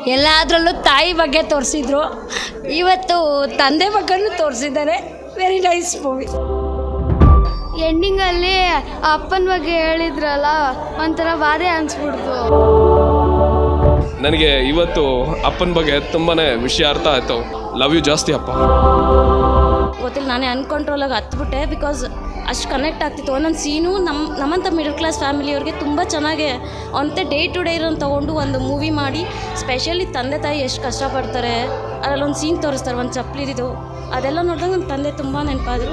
ಎಲ್ಲದರಲ್ಲೂ ತಾಯಿ ಬಗ್ಗೆ ತೋರಿಸಿದ್ರು ಇವತ್ತು ತಂದೆ ಬಗ್ಗೆನೂ ತೋರಿಸಿದ್ದಾರೆ ವೆರಿ ನೈಸ್ ಮೂವಿ ಎಂಡಿಂಗಲ್ಲಿ ಅಪ್ಪನ ಬಗ್ಗೆ ಹೇಳಿದ್ರಲ್ಲ ಒಂಥರ ಬಾಧೆ ಅನಿಸ್ಬಿಡ್ತು ನನಗೆ ಇವತ್ತು ಅಪ್ಪನ ಬಗ್ಗೆ ತುಂಬಾ ವಿಷಯ ಅರ್ಥ ಆಯಿತು ಲವ್ ಯು ಜಾಸ್ತಿ ಅಪ್ಪ ಗೊತ್ತಿಲ್ಲ ನಾನೇ ಅನ್ಕಂಟ್ರೋಲಾಗಿ ಹತ್ಬಿಟ್ಟೆ ಬಿಕಾಸ್ ಅಷ್ಟು ಕನೆಕ್ಟ್ ಆಗ್ತಿತ್ತು ಒಂದೊಂದು ಸೀನು ನಮ್ಮ ನಮ್ಮಂಥ ಮಿಡಲ್ ಕ್ಲಾಸ್ ಫ್ಯಾಮಿಲಿಯವ್ರಿಗೆ ತುಂಬ ಚೆನ್ನಾಗಿ ಅಂತೆ ಡೇ ಟು ಡೇ ಇರೋನ್ ತೊಗೊಂಡು ಒಂದು ಮೂವಿ ಮಾಡಿ ಸ್ಪೆಷಲಿ ತಂದೆ ತಾಯಿ ಎಷ್ಟು ಕಷ್ಟಪಡ್ತಾರೆ ಅದರಲ್ಲಿ ಒಂದು ಸೀನ್ ತೋರಿಸ್ತಾರೆ ಒಂದು ಚಪ್ಪಲಿದು ಅದೆಲ್ಲ ನೋಡಿದಾಗ ನನ್ನ ತಂದೆ ತುಂಬ ನೆನಪಾದರು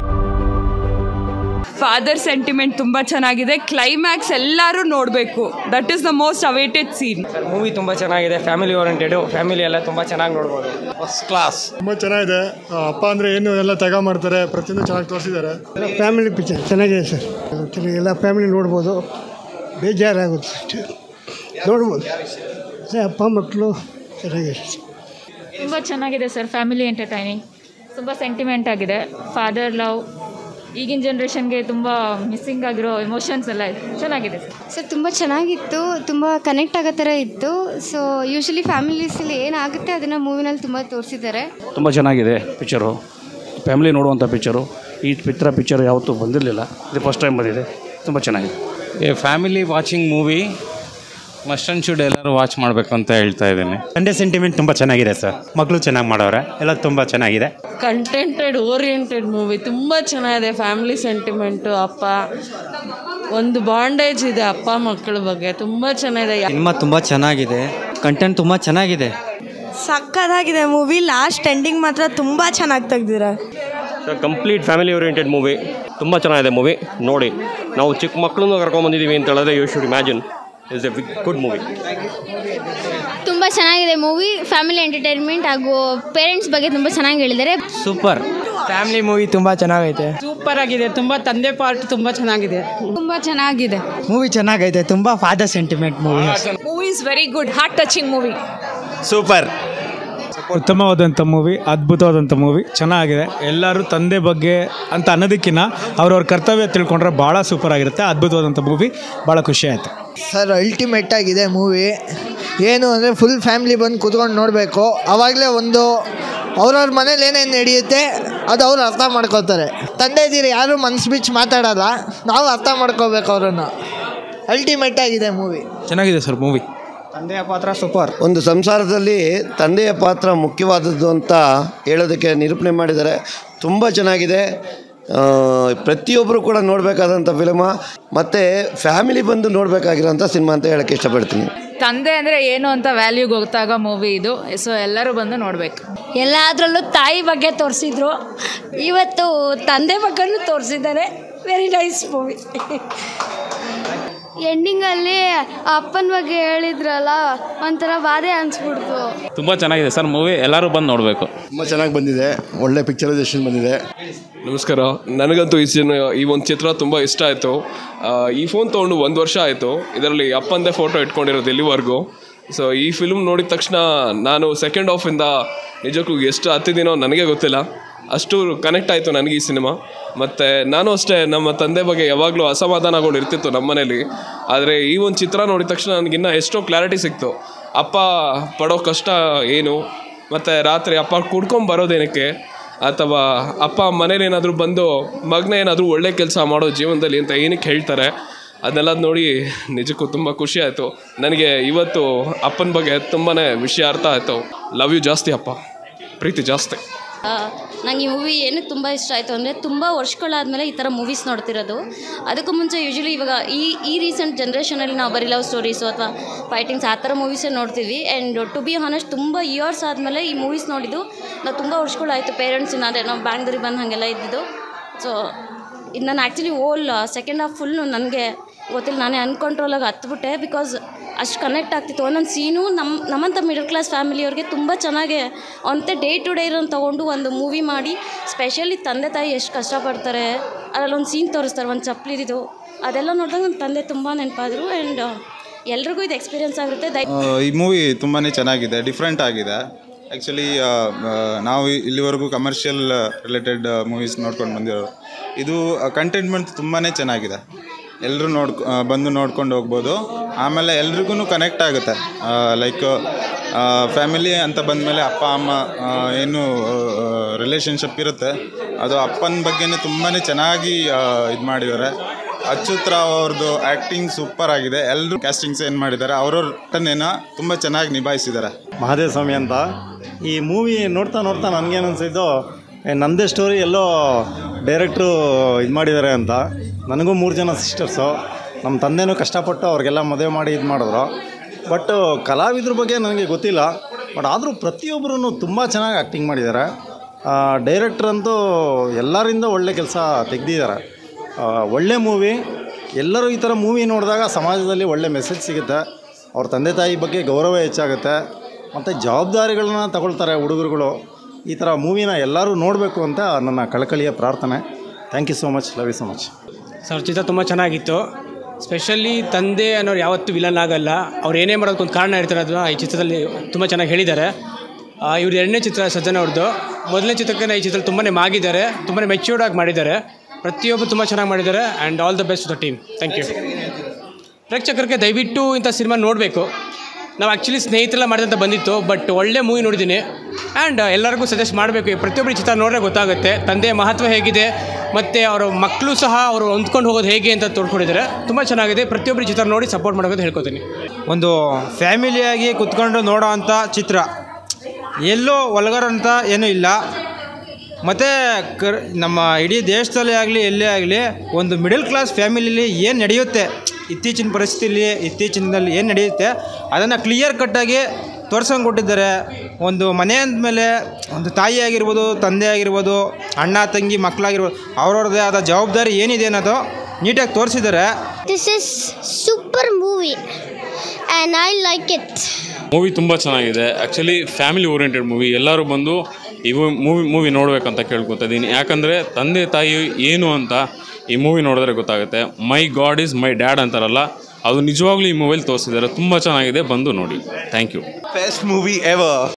ಫಾದರ್ ಸೆಂಟಿಮೆಂಟ್ ತುಂಬ ಚೆನ್ನಾಗಿದೆ ಕ್ಲೈಮ್ಯಾಕ್ಸ್ ಎಲ್ಲರೂ ನೋಡಬೇಕು that is the most awaited scene movie ತುಂಬ ಚೆನ್ನಾಗಿದೆ ಫ್ಯಾಮಿಲಿ ಓರಿಯೆಂಟೆಡು ಫ್ಯಾಮಿಲಿ ಎಲ್ಲ ತುಂಬ ಚೆನ್ನಾಗಿ ನೋಡ್ಬೋದು ಫಸ್ಟ್ ಕ್ಲಾಸ್ ತುಂಬ ಚೆನ್ನಾಗಿದೆ ಆ, ಅಪ್ಪ ಅಂದರೆ ಏನು ಎಲ್ಲ ತಗ ಮಾಡ್ತಾರೆ ಪ್ರತಿಯೊಂದು ಚೆನ್ನಾಗಿ ತೋರಿಸಿದ್ದಾರೆ ಫ್ಯಾಮಿಲಿ ಪಿಕ್ಚರ್ ಚೆನ್ನಾಗಿದೆ ಸರ್ ಚೆನ್ನಾಗಿ ಎಲ್ಲ ಫ್ಯಾಮಿಲಿ ನೋಡ್ಬೋದು ಬೇಜಾರಾಗುತ್ತೆ ಅಷ್ಟೇ ನೋಡ್ಬೋದು ಅದೇ ಅಪ್ಪ ಮಕ್ಕಳು ಚೆನ್ನಾಗಿದೆ ತುಂಬ ಚೆನ್ನಾಗಿದೆ ಸರ್ ಫ್ಯಾಮಿಲಿ ಎಂಟರ್ಟೈನಿಂಗ್ ತುಂಬ ಸೆಂಟಿಮೆಂಟ್ ಆಗಿದೆ ಫಾದರ್ ಲವ್ ಈಗಿನ ಜನ್ರೇಷನ್ಗೆ ತುಂಬ ಮಿಸ್ಸಿಂಗ್ ಆಗಿರೋ ಎಮೋಷನ್ಸ್ ಎಲ್ಲ ಇದೆ ಚೆನ್ನಾಗಿದೆ ಸರ್ ಸರ್ ತುಂಬ ಚೆನ್ನಾಗಿತ್ತು ತುಂಬ ಕನೆಕ್ಟ್ ಆಗೋ ಥರ ಇತ್ತು ಸೊ ಯೂಶಲಿ ಫ್ಯಾಮಿಲೀಸಲ್ಲಿ ಏನಾಗುತ್ತೆ ಅದನ್ನು ಮೂವಿನಲ್ಲಿ ತುಂಬ ತೋರಿಸಿದ್ದಾರೆ ತುಂಬ ಚೆನ್ನಾಗಿದೆ ಪಿಕ್ಚರು ಫ್ಯಾಮಿಲಿ ನೋಡುವಂಥ ಪಿಕ್ಚರು ಈ ಚಿತ್ರ ಪಿಕ್ಚರ್ ಯಾವತ್ತೂ ಬಂದಿರಲಿಲ್ಲ ಇದು ಫಸ್ಟ್ ಟೈಮ್ ಬಂದಿದೆ ತುಂಬ ಚೆನ್ನಾಗಿದೆ a family watching movie must and should ಎಲ್ಲರೂ ವಾಚ್ ಮಾಡಬೇಕು ಅಂತ ಹೇಳ್ತಾ ಇದ್ದೀನಿ ಸಂಡೇ ಸೆಂಟಿಮೆಂಟ್ ತುಂಬ ಚೆನ್ನಾಗಿದೆ ಸರ್ ಮಕ್ಕಳು ಚೆನ್ನಾಗಿ ಮಾಡವ್ರೆ ಎಲ್ಲ ತುಂಬ ಚೆನ್ನಾಗಿದೆ ಕಂಟೆಂಟೆಡ್ ಓರಿಯೆಂಟೆಡ್ ಮೂವಿ ತುಂಬ ಚೆನ್ನಾಗಿದೆ ಫ್ಯಾಮಿಲಿ ಸೆಂಟಿಮೆಂಟು ಅಪ್ಪ ಒಂದು ಬಾಂಡೇಜ್ ಇದೆ ಅಪ್ಪ ಮಕ್ಕಳ ಬಗ್ಗೆ ತುಂಬ ಚೆನ್ನಾಗಿದೆ ಸಿನಿಮಾ ತುಂಬ ಚೆನ್ನಾಗಿದೆ ಕಂಟೆಂಟ್ ತುಂಬ ಚೆನ್ನಾಗಿದೆ ಸಕ್ಕತ್ತಾಗಿದೆ ಮೂವಿ ಲಾಸ್ಟ್ ಎಂಡಿಂಗ್ ಮಾತ್ರ ತುಂಬ ಚೆನ್ನಾಗಿ ತೆಗ್ದಿರ sir complete family oriented movie ತುಂಬ ಚೆನ್ನಾಗಿದೆ ಮೂವಿ ನೋಡಿ ನಾವು ಚಿಕ್ಕ ಮಕ್ಕಳನ್ನು ಕರ್ಕೊಂಬಂದಿದ್ದೀವಿ ಅಂತ ಹೇಳಿದ್ರೆ you should imagine is a good movie ತುಂಬ ಚೆನ್ನಾಗಿದೆ ಮೂವಿ ಫ್ಯಾಮಿಲಿ ಎಂಟರ್ಟೈನ್ಮೆಂಟ್ ಹಾಗೂ ಪೇರೆಂಟ್ಸ್ ಬಗ್ಗೆ ತುಂಬ ಚೆನ್ನಾಗಿ ಹೇಳಿದ್ದಾರೆ ಸೂಪರ್ ಫ್ಯಾಮಿಲಿ ಮೂವಿ ತುಂಬ ಚೆನ್ನಾಗೈತೆ ಸೂಪರ್ ಆಗಿದೆ ತುಂಬ ತಂದೆ ಪಾರ್ಟ್ ತುಂಬ ಚೆನ್ನಾಗಿದೆ ತುಂಬ ಚೆನ್ನಾಗಿದೆ ಮೂವಿ ಚೆನ್ನಾಗೈತೆ ತುಂಬ father sentiment movie movie is very good heart touching movie super ಉತ್ತಮವಾದಂಥ ಮೂವಿ ಅದ್ಭುತವಾದಂಥ ಮೂವಿ ಚೆನ್ನಾಗಿದೆ ಎಲ್ಲರೂ ತಂದೆ ಬಗ್ಗೆ ಅಂತ ಅನ್ನೋದಕ್ಕಿಂತ ಅವ್ರವ್ರ ಕರ್ತವ್ಯ ತಿಳ್ಕೊಂಡ್ರೆ ಭಾಳ ಸೂಪರ್ ಆಗಿರುತ್ತೆ ಅದ್ಭುತವಾದಂಥ ಮೂವಿ ಭಾಳ ಖುಷಿ ಆಯಿತು ಸರ್ ಅಲ್ಟಿಮೇಟ್ ಆಗಿದೆ ಮೂವಿ ಏನು ಅಂದರೆ ಫುಲ್ ಫ್ಯಾಮ್ಲಿ ಬಂದು ಕೂತ್ಕೊಂಡು ನೋಡಬೇಕು ಆವಾಗಲೇ ಒಂದು ಅವ್ರವ್ರ ಮನೇಲಿ ಏನೇನು ನಡೆಯುತ್ತೆ ಅದು ಅವ್ರು ಅರ್ಥ ಮಾಡ್ಕೋತಾರೆ ತಂದೆ ಇದ್ದೀರಿ ಯಾರು ಮನ್ಸು ಬಿಚ್ಚಿ ಮಾತಾಡಲ್ಲ ನಾವು ಅರ್ಥ ಮಾಡ್ಕೋಬೇಕು ಅವರನ್ನು ಅಲ್ಟಿಮೇಟ್ ಆಗಿದೆ ಮೂವಿ ಚೆನ್ನಾಗಿದೆ ಸರ್ ಮೂವಿ ತಂದೆಯ ಪಾತ್ರ ಸೂಪರ್ ಒಂದು ಸಂಸಾರದಲ್ಲಿ ತಂದೆಯ ಪಾತ್ರ ಮುಖ್ಯವಾದದ್ದು ಅಂತ ಹೇಳೋದಕ್ಕೆ ನಿರೂಪಣೆ ಮಾಡಿದ್ದಾರೆ ತುಂಬ ಚೆನ್ನಾಗಿದೆ ಆ, ಪ್ರತಿಯೊಬ್ಬರು ಕೂಡ ನೋಡಬೇಕಾದಂಥ ಫಿಲ್ಮ ಮತ್ತು ಫ್ಯಾಮಿಲಿ ಬಂದು ನೋಡಬೇಕಾಗಿರೋಂಥ ಸಿನಿಮಾ ಅಂತ ಹೇಳೋಕ್ಕೆ ಇಷ್ಟಪಡ್ತೀನಿ ತಂದೆ ಅಂದರೆ ಏನು ಅಂತ ವ್ಯಾಲ್ಯೂ ಗೊತ್ತಾಗೋ ಮೂವಿ ಇದು ಸೊ ಎಲ್ಲರೂ ಬಂದು ನೋಡಬೇಕು ಎಲ್ಲದರಲ್ಲೂ ತಾಯಿ ಬಗ್ಗೆ ತೋರಿಸಿದ್ರು ಇವತ್ತು ತಂದೆ ಬಗ್ಗೆನೂ ತೋರಿಸಿದ್ದಾರೆ ವೆರಿ ನೈಸ್ ಮೂವಿ ಎಂಡಿಂಗಲ್ಲಿ ಅಪ್ಪನ ಬಗ್ಗೆ ಹೇಳಿದ್ರಲ್ಲ ಒಂಥರ ಬಾಧೆ ಅನಿಸ್ಬಿಡ್ತು ತುಂಬ ಚೆನ್ನಾಗಿದೆ ಸರ್ ಮೂವಿ ಎಲ್ಲರೂ ಬಂದು ನೋಡಬೇಕು ತುಂಬ ಚೆನ್ನಾಗಿ ಬಂದಿದೆ ಒಳ್ಳೆ ಪಿಕ್ಚರೈಸೇಷನ್ ಬಂದಿದೆ ನಮಸ್ಕಾರ ನನಗಂತೂ ಈ ಸಿನ್ ಈ ಒಂದು ಚಿತ್ರ ತುಂಬ ಇಷ್ಟ ಆಯಿತು ಈ ಫೋನ್ ತೊಗೊಂಡು ಒಂದು ವರ್ಷ ಆಯಿತು ಇದರಲ್ಲಿ ಅಪ್ಪಂದೇ ಫೋಟೋ ಇಟ್ಕೊಂಡಿರೋದು ಇಲ್ಲಿವರೆಗೂ ಸೊ ಈ ಫಿಲ್ಮ್ ನೋಡಿದ ತಕ್ಷಣ ನಾನು ಸೆಕೆಂಡ್ ಹಾಫಿಂದ ನಿಜಕ್ಕೂ ಎಷ್ಟು ಹತ್ತಿದ್ದೀನೋ ನನಗೆ ಗೊತ್ತಿಲ್ಲ ಅಷ್ಟು ಕನೆಕ್ಟ್ ಆಯಿತು ನನಗೆ ಈ ಸಿನಿಮಾ ಮತ್ತು ನಾನು ಅಷ್ಟೇ ನಮ್ಮ ತಂದೆ ಬಗ್ಗೆ ಯಾವಾಗಲೂ ಅಸಮಾಧಾನಗಳು ಇರ್ತಿತ್ತು ನಮ್ಮ ಮನೇಲಿ ಆದರೆ ಈ ಒಂದು ಚಿತ್ರ ನೋಡಿದ ತಕ್ಷಣ ನನಗಿನ್ನ ಎಷ್ಟೋ ಕ್ಲಾರಿಟಿ ಸಿಕ್ತು ಅಪ್ಪ ಪಡೋ ಕಷ್ಟ ಏನು ಮತ್ತು ರಾತ್ರಿ ಅಪ್ಪ ಕುಡ್ಕೊಂಡ್ ಬರೋದೇನಕ್ಕೆ ಅಥವಾ ಅಪ್ಪ ಮನೇಲಿ ಏನಾದರೂ ಬಂದು ಮಗನ ಏನಾದರೂ ಒಳ್ಳೆ ಕೆಲಸ ಮಾಡೋ ಜೀವನದಲ್ಲಿ ಅಂತ ಏನಕ್ಕೆ ಹೇಳ್ತಾರೆ ಅದನ್ನೆಲ್ಲ ನೋಡಿ ನಿಜಕ್ಕೂ ತುಂಬ ಖುಷಿ ಆಯಿತು ನನಗೆ ಇವತ್ತು ಅಪ್ಪನ ಬಗ್ಗೆ ತುಂಬಾ ವಿಷಯ ಅರ್ಥ ಆಯಿತು ಲವ್ ಯು ಜಾಸ್ತಿ ಅಪ್ಪ ಪ್ರೀತಿ ಜಾಸ್ತಿ ನಂಗೆ ಈ ಮೂವಿ ಏನಕ್ಕೆ ತುಂಬ ಇಷ್ಟ ಆಯಿತು ಅಂದರೆ ತುಂಬ ವರ್ಷಗಳಾದಮೇಲೆ ಈ ಥರ ಮೂವೀಸ್ ನೋಡ್ತಿರೋದು ಅದಕ್ಕೂ ಮುಂಚೆ ಯೂಶ್ವಲಿ ಇವಾಗ ಈ ಈ ರೀಸೆಂಟ್ ಜನ್ರೇಷನಲ್ಲಿ ನಾವು ಬರೀ ಲವ್ ಸ್ಟೋರೀಸು ಅಥವಾ ಫೈಟಿಂಗ್ಸ್ ಆ ಥರ ಮೂವೀಸೇ ನೋಡ್ತೀವಿ ಆ್ಯಂಡ್ ಟು ಬಿ ಹಾನೆಸ್ಟ್ ತುಂಬ ಇಯರ್ಸ್ ಆದಮೇಲೆ ಈ ಮೂವೀಸ್ ನೋಡಿದ್ದು ನಾವು ತುಂಬ ವರ್ಷಗಳಾಯಿತು ಪೇರೆಂಟ್ಸಿನ ಅಂದರೆ ನಾವು ಬ್ಯಾಂಗ್ಳೂರಿಗೆ ಬಂದು ಹಾಗೆಲ್ಲ ಇದ್ದಿದ್ದು ಸೊ ಇದು ನಾನು actually whole second half full ನನಗೆ ಗೊತ್ತಿಲ್ಲ ನಾನೇ ಅನ್ಕಂಟ್ರೋಲಾಗಿ ಹತ್ಬಿಟ್ಟೆ ಬಿಕಾಸ್ ಅಷ್ಟು ಕನೆಕ್ಟ್ ಆಗ್ತಿತ್ತು ಒಂದೊಂದು ಸೀನು ನಮ್ಮ ನಮ್ಮಂಥ ಮಿಡಲ್ ಕ್ಲಾಸ್ ಫ್ಯಾಮಿಲಿಯವ್ರಿಗೆ ತುಂಬ ಚೆನ್ನಾಗಿ ಅಂತೆ ಡೇ ಟು ಡೇ ಇರೋನ್ ತೊಗೊಂಡು ಒಂದು ಮೂವಿ ಮಾಡಿ ಸ್ಪೆಷಲಿ ತಂದೆ ತಾಯಿ ಎಷ್ಟು ಕಷ್ಟಪಡ್ತಾರೆ ಅದರಲ್ಲಿ ಒಂದು ಸೀನ್ ತೋರಿಸ್ತಾರೆ ಒಂದು ಚಪ್ಪಲಿದು ಅದೆಲ್ಲ ನೋಡಿದಾಗ ನನ್ನ ತಂದೆ ತುಂಬ ನೆನಪಾದರು ಆ್ಯಂಡ್ ಎಲ್ರಿಗೂ ಇದು ಎಕ್ಸ್ಪೀರಿಯನ್ಸ್ ಆಗಿರುತ್ತೆ ದಯ ಈ ಮೂವಿ ತುಂಬಾ ಚೆನ್ನಾಗಿದೆ ಡಿಫ್ರೆಂಟ್ ಆಗಿದೆ ಆ್ಯಕ್ಚುಲಿ ನಾವು ಇಲ್ಲಿವರೆಗೂ ಕಮರ್ಷಿಯಲ್ ರಿಲೇಟೆಡ್ ಮೂವೀಸ್ ನೋಡ್ಕೊಂಡು ಬಂದಿರೋರು ಇದು ಕಂಟೆಂಟ್ಮೆಂಟ್ ತುಂಬಾ ಚೆನ್ನಾಗಿದೆ ಎಲ್ಲರೂ ನೋಡ್ ಬಂದು ನೋಡ್ಕೊಂಡು ಹೋಗ್ಬೋದು ಆಮೇಲೆ ಎಲ್ರಿಗೂ ಕನೆಕ್ಟ್ ಆಗುತ್ತೆ ಲೈಕ್ ಫ್ಯಾಮಿಲಿ ಅಂತ ಬಂದಮೇಲೆ ಅಪ್ಪ ಅಮ್ಮ ಆ, ಏನು ರಿಲೇಷನ್ಶಿಪ್ ಇರುತ್ತೆ ಅದು ಅಪ್ಪನ ಬಗ್ಗೆನೇ ತುಂಬಾ ಚೆನ್ನಾಗಿ ಇದು ಮಾಡಿದ್ದಾರೆ ಅಚ್ಯುತ್ ರಾವ್ ಅವ್ರದ್ದು ಆ್ಯಕ್ಟಿಂಗ್ ಸೂಪರ್ ಆಗಿದೆ ಎಲ್ಲರೂ ಕ್ಯಾಸ್ಟಿಂಗ್ಸ್ ಏನು ಮಾಡಿದ್ದಾರೆ ಅವ್ರವ್ರ ಟನ್ನೇನ ತುಂಬ ಚೆನ್ನಾಗಿ ನಿಭಾಯಿಸಿದ್ದಾರೆ ಮಹಾದೇವ ಸ್ವಾಮಿ ಅಂತ ಈ ಮೂವಿ ನೋಡ್ತಾ ನೋಡ್ತಾ ನನಗೇನು ಅನಿಸಿದ್ದು ನಮ್ಮದೇ ಸ್ಟೋರಿ ಎಲ್ಲೋ ಡೈರೆಕ್ಟ್ರು ಇದು ಮಾಡಿದ್ದಾರೆ ಅಂತ ನನಗೂ ಮೂರು ಜನ ಸಿಸ್ಟರ್ಸು ನಮ್ಮ ತಂದೆನೂ ಕಷ್ಟಪಟ್ಟು ಅವ್ರಿಗೆಲ್ಲ ಮದುವೆ ಮಾಡಿ ಇದು ಮಾಡಿದ್ರು ಬಟ್ ಕಲಾವಿದ್ರ ಬಗ್ಗೆ ನನಗೆ ಗೊತ್ತಿಲ್ಲ ಬಟ್ ಆದರೂ ಪ್ರತಿಯೊಬ್ಬರೂ ತುಂಬ ಚೆನ್ನಾಗಿ ಆ್ಯಕ್ಟಿಂಗ್ ಮಾಡಿದ್ದಾರೆ ಡೈರೆಕ್ಟ್ರ್ ಅಂತೂ ಎಲ್ಲರಿಂದ ಒಳ್ಳೆ ಕೆಲಸ ತೆಗ್ದಿದ್ದಾರೆ ಒಳ್ಳೆ ಮೂವಿ ಎಲ್ಲರೂ ಈ ಥರ ಮೂವಿ ನೋಡಿದಾಗ ಸಮಾಜದಲ್ಲಿ ಒಳ್ಳೆ ಮೆಸೇಜ್ ಸಿಗುತ್ತೆ ಅವ್ರ ತಂದೆ ತಾಯಿ ಬಗ್ಗೆ ಗೌರವ ಹೆಚ್ಚಾಗುತ್ತೆ ಮತ್ತು ಜವಾಬ್ದಾರಿಗಳನ್ನ ತಗೊಳ್ತಾರೆ ಹುಡುಗರುಗಳು ಈ ಥರ ಮೂವಿನ ಎಲ್ಲರೂ ನೋಡಬೇಕು ಅಂತ ನನ್ನ ಕಳಕಳಿಯ ಪ್ರಾರ್ಥನೆ thank you so much love you so much sir ಚಿತ್ರ ತುಂಬ ಚೆನ್ನಾಗಿತ್ತು ಸ್ಪೆಷಲಿ ತಂದೆ ಅನ್ನೋರು ಯಾವತ್ತೂ ವಿಲನ್ ಆಗಲ್ಲ ಅವ್ರು ಏನೇ ಮಾಡೋದಕ್ಕೆ ಒಂದು ಕಾರಣ ಇರ್ತಾರೆ ಅದನ್ನ ಈ ಚಿತ್ರದಲ್ಲಿ ತುಂಬ ಚೆನ್ನಾಗಿ ಹೇಳಿದ್ದಾರೆ ಇವ್ರ ಎರಡನೇ ಚಿತ್ರ ಸಜ್ಜನ ಅವ್ರದ್ದು ಮೊದಲನೇ ಚಿತ್ರಕ್ಕೆ ಈ ಚಿತ್ರದಲ್ಲಿ ತುಂಬಾ ಮಾಗಿದ್ದಾರೆ ತುಂಬಾ ಮೆಚ್ಯೂರ್ಡ್ ಆಗಿ ಮಾಡಿದ್ದಾರೆ ಪ್ರತಿಯೊಬ್ಬರು ತುಂಬ ಚೆನ್ನಾಗಿ ಮಾಡಿದ್ದಾರೆ and all the best the team thank you ಪ್ರೇಕ್ಷಕರಿಗೆ ದಯವಿಟ್ಟು ಇಂಥ ಸಿನಿಮಾ ನೋಡಬೇಕು ನಾವು ಆ್ಯಕ್ಚುಲಿ ಸ್ನೇಹಿತರೆಲ್ಲ ಮಾಡಿದಂತ ಬಂದಿತ್ತು ಬಟ್ ಒಳ್ಳೆ ಮೂವಿ ನೋಡಿದ್ದೀನಿ ಆ್ಯಂಡ್ ಎಲ್ಲರಿಗೂ ಸಜೆಸ್ಟ್ ಮಾಡಬೇಕು ಪ್ರತಿಯೊಬ್ಬರು ಈ ಚಿತ್ರ ನೋಡಿದ್ರೆ ಗೊತ್ತಾಗುತ್ತೆ ತಂದೆಯ ಮಹತ್ವ ಹೇಗಿದೆ ಮತ್ತು ಅವರ ಮಕ್ಕಳು ಸಹ ಅವರು ಹೊಂದ್ಕೊಂಡು ಹೋಗೋದು ಹೇಗೆ ಅಂತ ತೋಡ್ಕೊಂಡಿದ್ದಾರೆ ತುಂಬ ಚೆನ್ನಾಗಿದೆ ಪ್ರತಿಯೊಬ್ಬರು ಈ ಚಿತ್ರ ನೋಡಿ ಸಪೋರ್ಟ್ ಮಾಡಬೇಕು ಅಂತ ಹೇಳ್ಕೊತೀನಿ ಒಂದು ಫ್ಯಾಮಿಲಿಯಾಗಿ ಕುತ್ಕೊಂಡು ನೋಡೋ ಅಂಥ ಚಿತ್ರ ಎಲ್ಲೋ ಒಳಗರಂತ ಏನೂ ಇಲ್ಲ ಮತ್ತು ಕರ್ ನಮ್ಮ ಇಡೀ ದೇಶದಲ್ಲೇ ಆಗಲಿ ಎಲ್ಲೇ ಆಗಲಿ ಒಂದು ಮಿಡಲ್ ಕ್ಲಾಸ್ ಫ್ಯಾಮಿಲಿಲಿ ಏನು ನಡೆಯುತ್ತೆ ಇತ್ತೀಚಿನ ಪರಿಸ್ಥಿತಿಲಿ ಇತ್ತೀಚಿನದಲ್ಲಿ ಏನು ನಡೆಯುತ್ತೆ ಅದನ್ನು ಕ್ಲಿಯರ್ ಕಟ್ಟಾಗಿ ತೋರ್ಸಂಗೆ ಕೊಟ್ಟಿದ್ದಾರೆ ಒಂದು ಮನೆ ಅಂದಮೇಲೆ ಒಂದು ತಾಯಿ ಆಗಿರ್ಬೋದು ತಂದೆ ಆಗಿರ್ಬೋದು ಅಣ್ಣ ತಂಗಿ ಮಕ್ಕಳಾಗಿರ್ಬೋದು ಅವ್ರವ್ರದ್ದೇ ಆದ ಜವಾಬ್ದಾರಿ ಏನಿದೆ ಅನ್ನೋದು ನೀಟಾಗಿ ತೋರಿಸಿದ್ದಾರೆ This is super movie and I like it. Movie ತುಂಬ ಚೆನ್ನಾಗಿದೆ ಆ್ಯಕ್ಚುಲಿ ಫ್ಯಾಮಿಲಿ ಓರಿಯೆಂಟೆಡ್ ಮೂವಿ ಎಲ್ಲರೂ ಬಂದು ಈ ಮೂವಿ ಮೂವಿ ನೋಡಬೇಕಂತ ಕೇಳ್ಕೊತಾ ಇದ್ದೀನಿ ಯಾಕಂದರೆ ತಂದೆ ತಾಯಿ ಏನು ಅಂತ ಈ ಮೂವಿ ನೋಡಿದ್ರೆ ಗೊತ್ತಾಗುತ್ತೆ my God is my dad ಅಂತಾರಲ್ಲ ಅದು ನಿಜವಾಗ್ಲೂ ಈ ಮೂವಿಲಿ ತೋರಿಸಿದ್ದಾರೆ ತುಂಬ ಚೆನ್ನಾಗಿದೆ ಬಂದು ನೋಡಿ thank you Best movie ever.